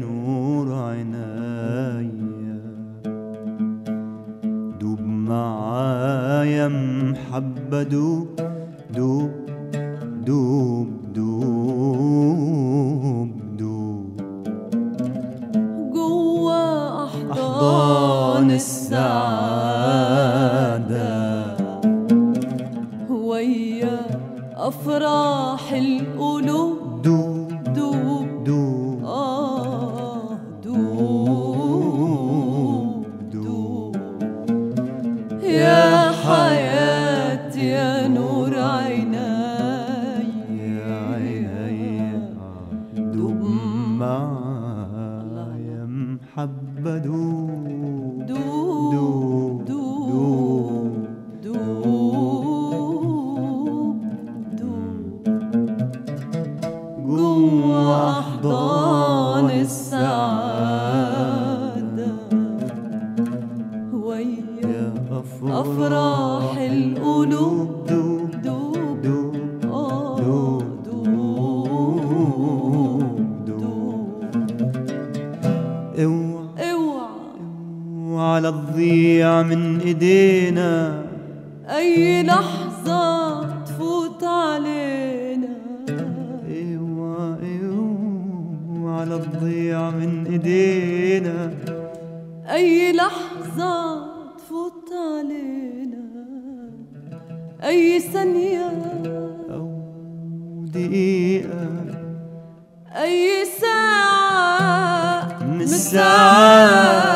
نور عينيا دوب معايا محبة دوب دوب دوب دوب دوب جوا أحضان أحضان السعادة السعادة ويا أفراح القلوب دوب دوب دوب آه دوب دوب يا حياتي يا نور عيني يا عيني دوب معايا محبة دوب دوب دوب دوب دوب جوا أحضان السعادة ويا يا أفراح القلوب دوب دوب دوب آه دوب دوب دوب اوعى اوعى وعلى تضيع من ايدينا أي لحظة تفوت علينا اوعى اوعى على تضيع من ايدينا أي لحظة تفوت علينا أي ثانية او دقيقة أي ساعة من الساعات